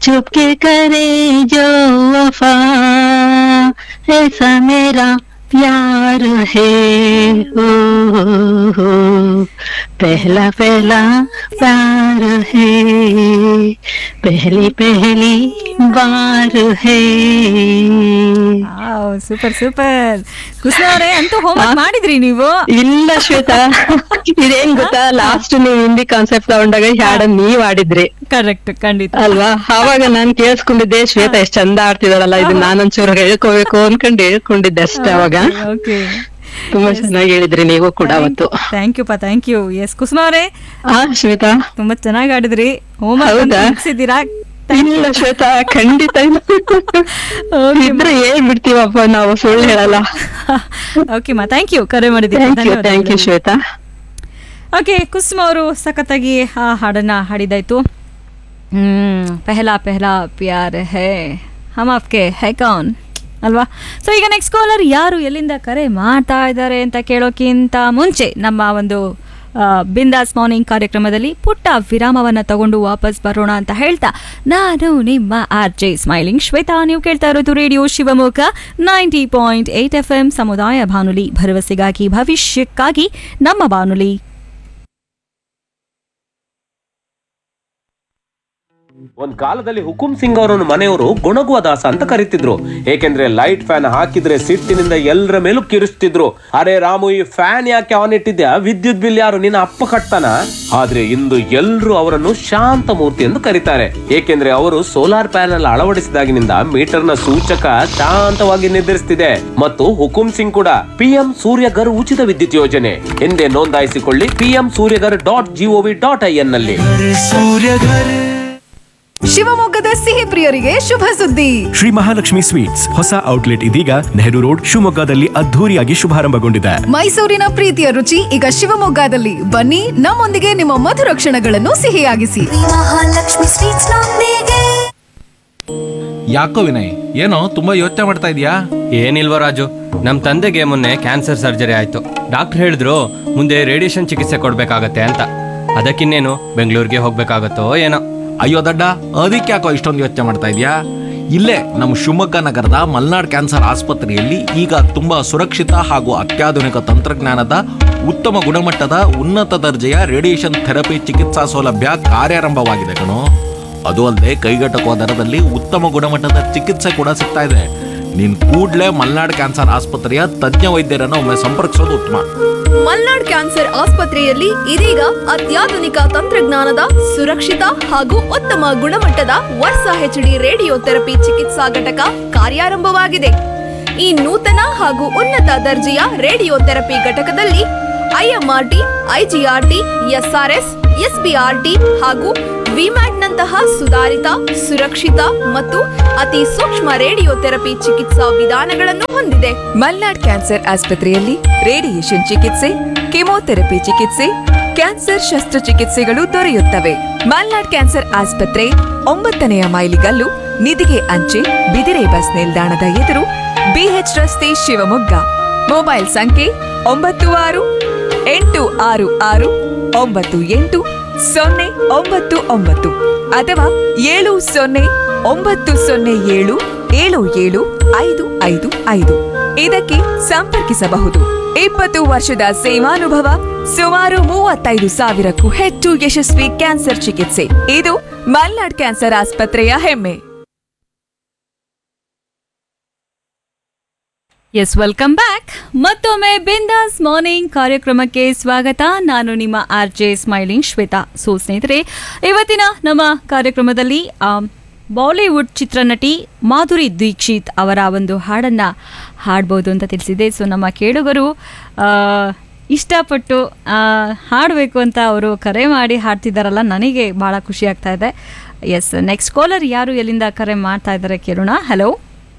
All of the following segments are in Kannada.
चुपके करे जो वफा ऐसा मेरा प्यार है हो, हो पहला पहला प्यार है पहली पहली बार है ಸೂಪರ್ ಸೂಪರ್ ಕುಸುಮ ಅವರೇ ಅಂತೂ ಹೋಮ್ವರ್ಕ್ ಮಾಡಿದ್ರಿ ನೀವು ಇಲ್ಲ ಶ್ವೇತಾ ಇದೇನ್ ಗೊತ್ತಾ ಲಾಸ್ಟ್ ನೀವು ಹಿಂದಿ ಕಾನ್ಸೆಪ್ಟ್ ತಗೊಂಡಾಗ ಈ ಹಾಡನ್ನ ನೀವ್ ಆಡಿದ್ರಿ ಕರೆಕ್ಟ್ ಖಂಡಿತ ಅಲ್ವಾ ಆವಾಗ ನಾನ್ ಕೇಳಿಸ್ಕೊಂಡಿದ್ದೆ ಶ್ವೇತಾ ಎಷ್ಟ್ ಚಂದ ಆಡ್ತಿದಾರಲ್ಲ ಇದು ನಾನೊಂಚೂರು ಹೇಳ್ಕೋಬೇಕು ಅನ್ಕೊಂಡು ಹೇಳ್ಕೊಂಡಿದ್ದೆ ಅಷ್ಟೇ ಅವಾಗ ಓಕೆ ತುಂಬಾ ಚೆನ್ನಾಗಿ ಹೇಳಿದ್ರಿ ನೀವು ಕೂಡ ಅವತ್ತು ಥ್ಯಾಂಕ್ ಯು ಪಾ ಥ್ಯಾಂಕ್ ಯು ಎಸ್ ಕುಸುಮ ಅವರೇ ಆ ಶ್ವೇತಾ ತುಂಬಾ ಚೆನ್ನಾಗಿ ಆಡಿದ್ರಿ ಹೋಮ್ವರ್ಕ್ ಹೌದಾ? ಮುಗಿಸಿದ್ದೀರಾ ಇಲ್ಲ ಶ್ವೇತಾ ಖಂಡಿತ ಇಲ್ಲ ಇದ್ರೆ ಏನ್ ಬಿಡ್ತೀವಪ್ಪ ನಾವು ಸುಳ್ಳು ಹೇಳಲ್ಲ ಓಕೆ ಮಾ ಥ್ಯಾಂಕ್ ಯು ಕರೆ ಮಾಡಿದ್ದೀರಿ thank you thank you Shweta okay Kusuma ಅವರು ಸಖತ್ತಾಗಿ ಆ ಹಾಡನ್ನ ಹಾಡಿದಾಯ್ತು ಹ್ಮ್ ಪೆಹಲಾ ಪೆಹಲಾ ಪ್ಯಾರ್ ಹೇ ಹಮ್ ಆಪ್ಕೆ ಹೈ ಕೌನ್ ಅಲ್ವಾ ಸೊ ಈಗ ನೆಕ್ಸ್ಟ್ ಕಾಲರ್ ಯಾರು ಎಲ್ಲಿಂದ ಕರೆ ಮಾಡ್ತಾ ಇದ್ದಾರೆ ಅಂತ ಕೇಳೋಕ್ಕಿಂತ ಮುಂಚೆ ನಮ್ಮ ಒಂದು ಆ, ಬಿಂದಾಸ್ ಮಾರ್ನಿಂಗ್ ಕಾರ್ಯಕ್ರಮದಲ್ಲಿ ಪುಟ್ಟ ವಿರಾಮವನ್ನ ತಗೊಂಡು ವಾಪಸ್ ಬರೋಣ ಅಂತ ಹೇಳ್ತಾ ನಾನು ನಿಮ್ಮ ಆರ್ ಜೆ ಸ್ಮೈಲಿಂಗ್ ಶ್ವೇತಾ ನೀವು ಕೇಳ್ತಾ ಇರೋದು radio Shivamogga ninety point eight F M ಸಮುದಾಯ ಬಾನುಲಿ ಭರವಸೆಗಾಗಿ ಭವಿಷ್ಯಕ್ಕಾಗಿ ನಮ್ಮ ಬಾನುಲಿ ಒಂದ್ ಕಾಲದಲ್ಲಿ ಹುಕುಂ ಸಿಂಗ್ ಅವರನ್ನು ಮನೆಯವರು ಗುಣಗುವ ದಾಸ ಅಂತ ಕರೀತಿದ್ರು ಏಕೆಂದ್ರೆ ಲೈಟ್ ಫ್ಯಾನ್ ಹಾಕಿದ್ರೆ ಸಿಟ್ಟಿನಿಂದ ಎಲ್ಲರ ಮೇಲೂ ಕಿರಿಸ್ತಿದ್ರು ಅರೆ ರಾಮು ಈ ಫ್ಯಾನ್ ಯಾಕೆ ಆನ್ ಇಟ್ಟಿದ್ಯಾ ವಿದ್ಯುತ್ ಬಿಲ್ ಯಾರು ನಿನ್ನ ಅಪ್ಪ ಕಟ್ತಾನ ಆದ್ರೆ ಇಂದು ಎಲ್ರು ಅವರನ್ನು ಶಾಂತ ಮೂರ್ತಿ ಎಂದು ಕರೀತಾರೆ ಏಕೆಂದ್ರೆ ಅವರು ಸೋಲಾರ್ ಪ್ಯಾನೆಲ್ ಅಳವಡಿಸಿದಾಗಿನಿಂದ ಮೀಟರ್ ನ ಸೂಚಕ ಶಾಂತವಾಗಿ ನಿರ್ಧರಿಸುತ್ತಿದೆ ಮತ್ತು ಹುಕುಂ ಸಿಂಗ್ ಕೂಡ ಪಿಎಂ ಸೂರ್ಯಗರ್ ಉಚಿತ ವಿದ್ಯುತ್ ಯೋಜನೆ ಎಂದೇ ನೋಂದಾಯಿಸಿಕೊಳ್ಳಿ PM Suryaghar dot gov dot I N ನಲ್ಲಿ ಶಿವಮೊಗ್ಗದ ಸಿಹಿ ಪ್ರಿಯರಿಗೆ ಶುಭ ಸುದ್ದಿ ಶ್ರೀ ಮಹಾಲಕ್ಷ್ಮಿ ಸ್ವೀಟ್ಸ್ ಹೊಸ ಔಟ್ಲೆಟ್ ಇದೀಗ ನೆಹರು ರೋಡ್ ಶಿವಮೊಗ್ಗದಲ್ಲಿ ಅದ್ಧೂರಿಯಾಗಿ ಶುಭಾರಂಭಗೊಂಡಿದೆ ಮೈಸೂರಿನ ಪ್ರೀತಿಯ ರುಚಿ ಈಗ ಶಿವಮೊಗ್ಗದಲ್ಲಿ ಬನ್ನಿ ನಮ್ಮೊಂದಿಗೆ ನಿಮ್ಮ ಮಧುರ ಕ್ಷಣಗಳನ್ನು ಸಿಹಿಯಾಗಿಸಿ ಮಹಾಲಕ್ಷ್ಮಿ ಸ್ವೀಟ್ಸ್ ನೊಂದಿಗೆ ಯಾಕೋ ವಿನಯ್ ಏನೋ ತುಂಬಾ ಯೋಚನೆ ಮಾಡ್ತಾ ಇದೀಯಾ ಏನಿಲ್ವ ರಾಜು ನಮ್ಮ ತಂದೆಗೆ ಮೊನ್ನೆ ಕ್ಯಾನ್ಸರ್ ಸರ್ಜರಿ ಆಯ್ತು ಡಾಕ್ಟರ್ ಹೇಳಿದ್ರು ಮುಂದೆ ರೇಡಿಯೇಷನ್ ಚಿಕಿತ್ಸೆ ಕೊಡ್ಬೇಕಾಗತ್ತೆ ಅಂತ ಅದಕ್ಕಿನ್ನೇನು ಬೆಂಗಳೂರಿಗೆ ಹೋಗ್ಬೇಕಾಗತ್ತೋ ಏನೋ ಅಯ್ಯೋ ದಡ್ಡ ಅದಕ್ಕೆ ಯಾಕೋ ಇಷ್ಟೊಂದು ಯೋಚನೆ ಮಾಡ್ತಾ ಇದೀಯಾ ಇಲ್ಲೇ ನಮ್ಮ ಶಿವಮೊಗ್ಗ ನಗರದ ಮಲ್ನಾಡ್ ಕ್ಯಾನ್ಸರ್ ಆಸ್ಪತ್ರೆಯಲ್ಲಿ ಈಗ ತುಂಬಾ ಸುರಕ್ಷಿತ ಹಾಗೂ ಅತ್ಯಾಧುನಿಕ ತಂತ್ರಜ್ಞಾನದ ಉತ್ತಮ ಗುಣಮಟ್ಟದ ಉನ್ನತ ದರ್ಜೆಯ ರೇಡಿಯೇಷನ್ ಥೆರಪಿ ಚಿಕಿತ್ಸಾ ಸೌಲಭ್ಯ ಕಾರ್ಯಾರಂಭವಾಗಿದೆ ಕಣೋ ಅದು ಅಲ್ಲದೆ ಕೈಗೆಟಕುವ ದರದಲ್ಲಿ ಉತ್ತಮ ಗುಣಮಟ್ಟದ ಚಿಕಿತ್ಸೆ ಕೂಡ ಸಿಗ್ತಾ ಇದೆ ನೀನ್ ಕೂಡ್ಲೇ ಮಲ್ನಾಡ್ ಕ್ಯಾನ್ಸರ್ ಆಸ್ಪತ್ರೆಯ ತಜ್ಞ ವೈದ್ಯರನ್ನು ಒಮ್ಮೆ ಸಂಪರ್ಕಿಸೋದು ಉತ್ತಮ ಮಲ್ನಾಡ್ ಕ್ಯಾನ್ಸರ್ ಆಸ್ಪತ್ರೆಯಲ್ಲಿ ಇದೀಗ ಅತ್ಯಾಧುನಿಕ ತಂತ್ರಜ್ಞಾನದ ಸುರಕ್ಷಿತ ಹಾಗೂ ಉತ್ತಮ ಗುಣಮಟ್ಟದ ವರ್ಷ ಹೆಚ್ಡಿ ರೇಡಿಯೋ ಥೆರಪಿ ಚಿಕಿತ್ಸಾ ಘಟಕ ಕಾರ್ಯಾರಂಭವಾಗಿದೆ ಈ ನೂತನ ಹಾಗೂ ಉನ್ನತ ದರ್ಜೆಯ ರೇಡಿಯೋ ಥೆರಪಿ ಘಟಕದಲ್ಲಿ ಐಎಂಆರ್ಟಿ ಐಜಿಆರ್ಟಿ ಎಸ್ಆರ್ಎಸ್ ಎಸ್ಬಿಆರ್ಟಿ ಹಾಗೂ ವಿಮ್ಯಾಟ್ನಂತಹ ಸುಧಾರಿತ ಸುರಕ್ಷಿತ ಮತ್ತು ಅತಿ ಸೂಕ್ಷ್ಮ ರೇಡಿಯೋ ಥೆರಪಿ ಚಿಕಿತ್ಸಾ ವಿಧಾನಗಳನ್ನು ಹೊಂದಿದೆ ಮಲ್ನಾಡ್ ಕ್ಯಾನ್ಸರ್ ಆಸ್ಪತ್ರೆಯಲ್ಲಿ ರೇಡಿಯೇಷನ್ ಚಿಕಿತ್ಸೆ ಕೆಮೊಥೆರಪಿ ಚಿಕಿತ್ಸೆ ಕ್ಯಾನ್ಸರ್ ಶಸ್ತ್ರಚಿಕಿತ್ಸೆಗಳು ದೊರೆಯುತ್ತವೆ ಮಲ್ನಾಡ್ ಕ್ಯಾನ್ಸರ್ ಆಸ್ಪತ್ರೆ ಒಂಬತ್ತನೆಯ ಮೈಲಿಗಲ್ಲು ನಿಧಿಗೆ ಅಂಚೆ ಬಿದಿರೆ ಬಸ್ ನಿಲ್ದಾಣದ ಎದುರು ಬಿಎಚ್ ರಸ್ತೆ ಶಿವಮೊಗ್ಗ ಮೊಬೈಲ್ ಸಂಖ್ಯೆ ಒಂಬತ್ತು ಆರು ಎಂಟು ಆರು ಆರು ಒಂಬತ್ತು ಎಂಟು ಸೊನ್ನೆ ಒಂಬತ್ತು ಒಂಬತ್ತು ಅಥವಾ ಏಳು ಸೊನ್ನೆ ಒಂಬತ್ತು ಸೊನ್ನೆ ಏಳು ಏಳು ಏಳು ಐದು ಐದು ಐದು ಇದಕ್ಕೆ ಸಂಪರ್ಕಿಸಬಹುದು ಇಪ್ಪತ್ತು ವರ್ಷದ ಸೇವಾನುಭವ ಸುಮಾರು ಮೂವತ್ತೈದು ಸಾವಿರಕ್ಕೂ ಹೆಚ್ಚು ಯಶಸ್ವಿ ಕ್ಯಾನ್ಸರ್ ಚಿಕಿತ್ಸೆ ಇದು ಮಲ್ನಾಡ್ ಕ್ಯಾನ್ಸರ್ ಆಸ್ಪತ್ರೆಯ ಹೆಮ್ಮೆ ಎಸ್ ವೆಲ್ಕಮ್ ಬ್ಯಾಕ್ ಮತ್ತೊಮ್ಮೆ ಬಿಂದಾಸ್ ಮಾರ್ನಿಂಗ್ ಕಾರ್ಯಕ್ರಮಕ್ಕೆ ಸ್ವಾಗತ ನಾನು ನಿಮ್ಮ R J smiling Shweta so ಸ್ನೇಹಿತರೆ ಇವತ್ತಿನ ನಮ್ಮ ಕಾರ್ಯಕ್ರಮದಲ್ಲಿ ಆ, ಬಾಲಿವುಡ್ ಚಿತ್ರನಟಿ ಮಾಧುರಿ ದೀಕ್ಷಿತ್ ಅವರ ಒಂದು ಹಾಡನ್ನ ಹಾಡ್ಬೋದು ಅಂತ ತಿಳಿಸಿದೆ ಸೊ ನಮ್ಮ ಕೇಳುಗರು ಆ, ಇಷ್ಟಪಟ್ಟು ಆ, ಹಾಡಬೇಕು ಅಂತ ಅವರು ಕರೆ ಮಾಡಿ ಹಾಡ್ತಿದ್ದಾರಲ್ಲ ನನಗೆ ಭಾಳ ಖುಷಿ ಆಗ್ತಾ ಇದೆ ಎಸ್ ನೆಕ್ಸ್ಟ್ ಕಾಲರ್ ಯಾರು ಎಲ್ಲಿಂದ ಕರೆ ಮಾಡ್ತಾ ಇದ್ದಾರೆ ಕೇಳೋಣ ಹಲೋ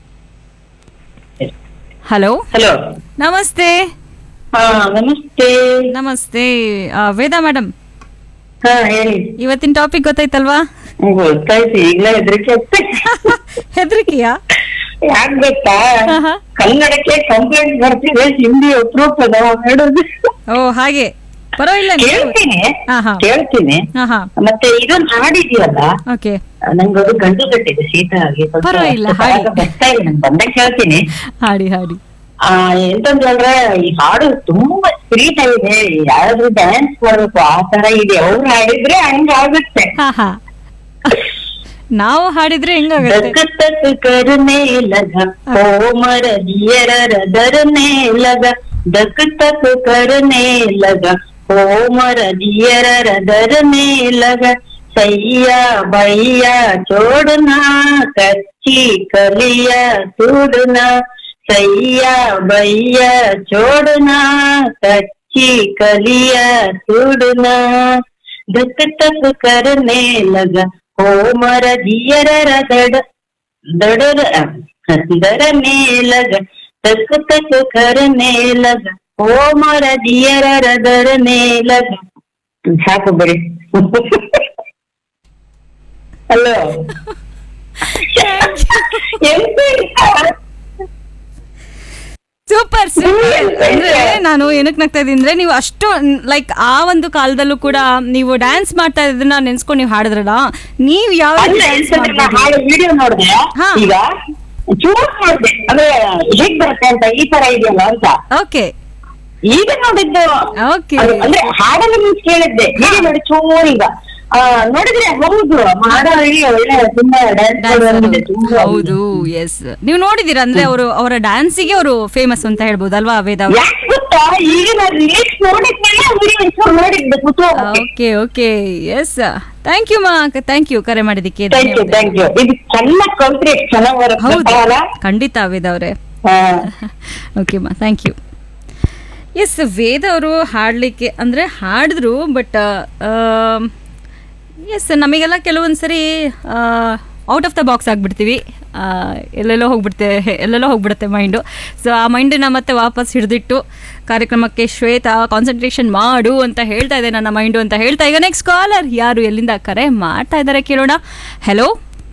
ಹಲೋ ಹಲೋ ನಮಸ್ತೆ ಹಾ ನಮಸ್ತೆ ನಮಸ್ತೆ ಆ, ವೇದಾ ಮೇಡಮ್ ಹಾ ಹೇಳಿ ಇವತ್ತಿನ ಟಾಪಿಕ್ ಗೊತ್ತಾಯ್ತಲ್ವಾ ಗೊತ್ತಾಯ್ತು ಈಗ್ಲೇ ಹೆದರಿಕೆ ಹೆದರಿಕೆಯಾ ಯಾಕ್ ಗೊತ್ತಾ ಹಾ, ಹಾ. ಕನ್ನಡಕ್ಕೆ ಕಂಪ್ಲೇಂಟ್ ಬರ್ತಿದೆ ಹಿಂದಿ ಅಪರೂಪದ ಹೇಳೋದು ಓ ಹಾಗೆ ಪರವಾಗಿಲ್ಲ ನೀವು- ಕೇಳ್ತೀನಿ ಹಾ, ಹಾ. ಕೇಳ್ತೀನಿ ಹಾ ಹಾ ಮತ್ತೆ ಇದೊಂದು ಹಾಡಿದ್ಯಲ್ಲ ಓಕೆ ನಂಗದು ಗಂಡು ಗಟ್ಟಿದೆ ಶೀತ ಆಗಿ ಸ್ವಲ್ಪ ಪರವಾಗಿಲ್ಲ, ಸ್ವಲ್ಪ ಹಾಡಿ. ಆಗ ಬರ್ತಾ ಇದೆ ನಂಗೆ ಬಂದಾಗ ಕೇಳ್ತೀನಿ ಹಾಡಿ ಹಾಡಿ ಆ ಎಂತಂದ್ರೆ ಈ ಹಾಡು ತುಂಬಾ ಸ್ಪೀಟ್ ಆಗಿದೆ ಯಾರಾದ್ರೂ ಡ್ಯಾನ್ಸ್ ಮಾಡ್ಬೇಕು ಆ ತರ ಇದೆ ಅವ್ರು ಹಾಡಿದ್ರೆ ಹಂಗ ಆಗುತ್ತೆ ಹಾ ಹಾ ನಾವು ಹಾಡಿದ್ರೆ ಹೆಂಗಾಗುತ್ತೆ तक तक करने लगा कोमर दियर रदरने लगा दक तक करने लगा कोमर दियर रदरने लगा सैया भैया छोड़ना कच्ची कलिया तोड़ना सैया भैया छोड़ना कच्ची कलिया तोड़ना धक तक करने लगा कोमर दियर रदड़ दड़र दरने लगा तक तक करने लगा कोमर दियर रदरने लगा ಸಾಕು ಬಿಡಿ ಹಲೋ ಸೂಪರ್ ಸೂಪರ್ ಅಂದ್ರೆ ನಾನು ಏನಕ್ ನಗ್ತಾ ಇದೀನಿ ಅಂದ್ರೆ ನೀವು ಅಷ್ಟು ಲೈಕ್ ಆ ಒಂದು ಕಾಲದಲ್ಲೂ ಕೂಡ ನೀವು ಡ್ಯಾನ್ಸ್ ಮಾಡ್ತಾ ಇದ್ದನ್ನ ನೆನ್ಸ್ಕೊಂಡು ನೀವು ಹಾಡಿದ್ರಲ್ಲ ನೀವ್ ಯಾವ ಡ್ಯಾನ್ಸ್ ಹಾಡು ವಿಡಿಯೋ ನೋಡಿದೆ ಈಗ ಚೂರ್ ನೋಡಿದೆ ಅಂದ್ರೆ ಹೇಗ್ ಬರುತ್ತೆ ಅಂತ ಈ ತರ ಇದೆಯಲ್ಲ ಅಂತ ಓಕೆ ಈಗ ನೋಡಿದ್ದು ಓಕೆ ಅದು ಅಂದ್ರೆ ಹಾಡಲ್ಲಿ ಮೀನ್ಸ್ ಕೇಳಿದ್ದೆ ವಿಡಿಯೋ ನೋಡಿ ಚೂರ್ ಈಗ ಆ, ನೋಡಿದ್ರೆ ಹೌದು ಹಾಡಲ್ಲಿ ಒಳ್ಳೆ ತುಂಬಾ ಡ್ಯಾನ್ಸ್ ತುಂಬಾ ಹೌದು ಎಸ್ ನೀವು ನೋಡಿದೀರಾ ಅಂದ್ರೆ ಅವರು ಅವರ ಡ್ಯಾನ್ಸಿಗೆ ಅವರು ಫೇಮಸ್ ಅಂತ ಹೇಳ್ಬೋದು ಅಲ್ವಾ ವೇದ ಅವರು ಯಾಕ್ ಗೊತ್ತಾ ಈಗ ನಾನು ರೀಲ್ಸ್ ನೋಡಿದ್ಮೇಲೆ ವಿಡಿಯೋ ನೋಡಿದ್ದೆ ಕುತೂಹಲಕ್ಕೆ. Okay okay yes thank you ಮಾ ಥ್ಯಾಂಕ್ ಯು ಕರೆ ಮಾಡಿದ್ದಕ್ಕೆ Thank you, thank you. ಇದು ಚೆನ್ನಾಗಿ ಕಲ್ತ್ರೆ ಎಷ್ಟ್ ಚೆನ್ನಾಗ್ ಬರುತ್ತೆ ಹೌದು ಅಲ್ಲ? ಖಂಡಿತ ವೇದ ಅವರೇ ಓಕೆ ಮಾ ಥ್ಯಾಂಕ್ ಯು ಎಸ್ ವೇದ ಅವರು ಹಾಡಲಿಕ್ಕೆ ಅಂದರೆ ಹಾಡಿದ್ರು ಬಟ್ ಎಸ್ ನಮಗೆಲ್ಲ ಕೆಲವೊಂದು ಸರಿ ಔಟ್ ಆಫ್ ದ ಬಾಕ್ಸ್ ಆಗಿಬಿಡ್ತೀವಿ ಎಲ್ಲೆಲ್ಲೋ ಹೋಗ್ಬಿಡ್ತೇವೆ ಎಲ್ಲೆಲ್ಲೋ ಹೋಗ್ಬಿಡುತ್ತೆ ಮೈಂಡು ಸೊ ಆ ಮೈಂಡನ್ನ ಮತ್ತೆ ವಾಪಸ್ ಹಿಡಿದಿಟ್ಟು ಕಾರ್ಯಕ್ರಮಕ್ಕೆ ಶ್ವೇತಾ ಕಾನ್ಸಂಟ್ರೇಷನ್ ಮಾಡು ಅಂತ ಹೇಳ್ತಾ ಇದೆ ನನ್ನ ಮೈಂಡು ಅಂತ ಹೇಳ್ತಾ ಈಗ ನೆಕ್ಸ್ಟ್ ಕಾಲರ್ ಯಾರು ಎಲ್ಲಿಂದ ಕರೆ ಮಾಡ್ತಾ ಇದ್ದಾರೆ ಕೇಳೋಣ ಹೆಲೋ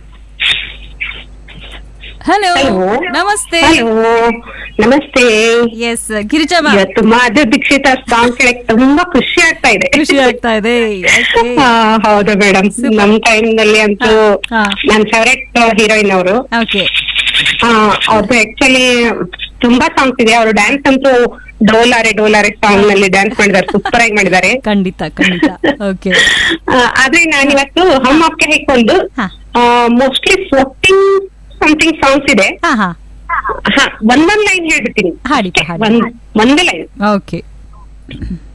ಹಲೋ ನಮಸ್ತೆ ನಮಸ್ತೆ ಎಸ್ ಗಿರಿಜಾ ma'am. ಇವತ್ತು ಮಾಧು ದೀಕ್ಷಿತ ಸಾಂಗ್ ಕೇಳಕ್ ತುಂಬಾ ಖುಷಿ ಆಗ್ತಾ ಇದೆ ಖುಷಿ ಆಗ್ತಾ ಇದೆ Okay. ಆ, ಹೌದು ಮೇಡಮ್ ನಮ್ ಟೈಮ್ ನಲ್ಲಿ ಅಂತೂ ಹಾ. ನನ್ ಫೇವರೇಟ್ ಹೀರೋಯಿನ್ ಅವರು ಓಕೆ ಅವ್ರದ್ದು ಆಕ್ಚುಲಿ ತುಂಬಾ ಸಾಂಗ್ಸ್ ಇದೆ ಅವರು ಡ್ಯಾನ್ಸ್ ಅಂತೂ ಡೋಲಾರೆ ಡೋಲಾರೆ ಸಾಂಗ್ ನಲ್ಲಿ ಡ್ಯಾನ್ಸ್ ಮಾಡಿದ್ದಾರೆ ಸೂಪರ್ ಆಗಿ ಮಾಡಿದ್ದಾರೆ ಖಂಡಿತ ಖಂಡಿತ ಓಕೆ ಆ, ಆದ್ರೆ ನಾನು ಇವತ್ತು ಹಮ್ ಅಪ್ಕೆ ಹೇಕೊಂಡು ಮೋಸ್ಟ್ಲಿ ಫೋರ್ಟೀನ್ ಸಮಥಿಂಗ್ ಸಾಂಗ್ಸ್ ಇದೆ ಹಾ ಹಾ ಹಾ ಒಂದೊಂದ್ ಲೈನ್ ಹೇಳ್ಬಿಡ್ತೀನಿ ಹಾಡಿ ಒಂದ್ ಒಂದೇ ಲೈನ್ ಓಕೆ